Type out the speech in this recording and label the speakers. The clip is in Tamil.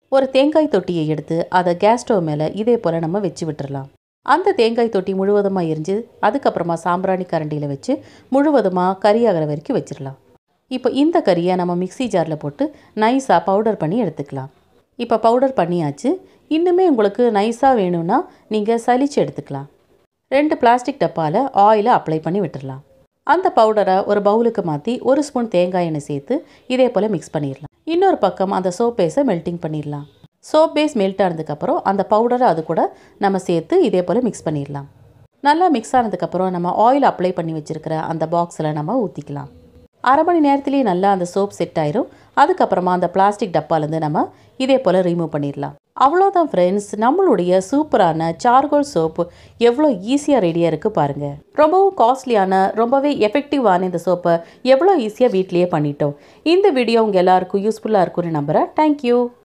Speaker 1: ஒரு தேங்காய் தொட்டியை எடுத்து அதை கேஸ் ஸ்டவ் மேலே இதே போல் நம்ம வச்சு விட்டுறலாம் அந்த தேங்காய் தொட்டி முழுவதுமாக எரிஞ்சு அதுக்கப்புறமா சாம்பிராணி கரண்டியில் வச்சு முழுவதுமாக கறி ஆகிற வரைக்கும் வச்சிடலாம் இப்போ இந்த கறியை நம்ம மிக்ஸி ஜாரில் போட்டு நைஸாக பவுடர் பண்ணி எடுத்துக்கலாம் இப்போ பவுடர் பண்ணியாச்சு இன்னுமே உங்களுக்கு நைஸாக வேணும்னா நீங்கள் சலிச்சு எடுத்துக்கலாம் ரெண்டு பிளாஸ்டிக் டப்பாவில் ஆயிலை அப்ளை பண்ணி விட்டுடலாம் அந்த பவுடரை ஒரு பவுலுக்கு மாற்றி ஒரு ஸ்பூன் தேங்காய் எண்ணெய் சேர்த்து இதே போல் மிக்ஸ் பண்ணிடலாம் இன்னொரு பக்கம் அந்த சோப் பேஸை மெல்ட்டிங் பண்ணிடலாம் சோப் பேஸ் மெல்ட் ஆனதுக்கப்புறம் அந்த பவுடரை அது கூட நம்ம சேர்த்து இதே போல் மிக்ஸ் பண்ணிடலாம் நல்லா மிக்ஸ் ஆனதுக்கப்புறம் நம்ம ஆயில் அப்ளை பண்ணி வச்சுருக்கிற அந்த பாக்ஸில் நம்ம ஊற்றிக்கலாம் அரை மணி நேரத்துலேயே நல்லா அந்த சோப் செட் ஆயிரும் அதுக்கப்புறமா அந்த பிளாஸ்டிக் டப்பாலேருந்து நம்ம இதே போல் ரிமூவ் பண்ணிடலாம் அவ்வளோதான் ஃப்ரெண்ட்ஸ் நம்மளுடைய சூப்பரான சார்கோல் சோப்பு எவ்வளோ ஈஸியாக ரெடியாக இருக்குது பாருங்கள் ரொம்பவும் காஸ்ட்லியான ரொம்பவே எஃபெக்டிவான இந்த சோப்பை எவ்வளோ ஈஸியாக வீட்லேயே பண்ணிட்டோம் இந்த வீடியோ உங்கள் எல்லாருக்கும் யூஸ்ஃபுல்லாக இருக்கும்னு நம்புகிறேன் தேங்க்யூ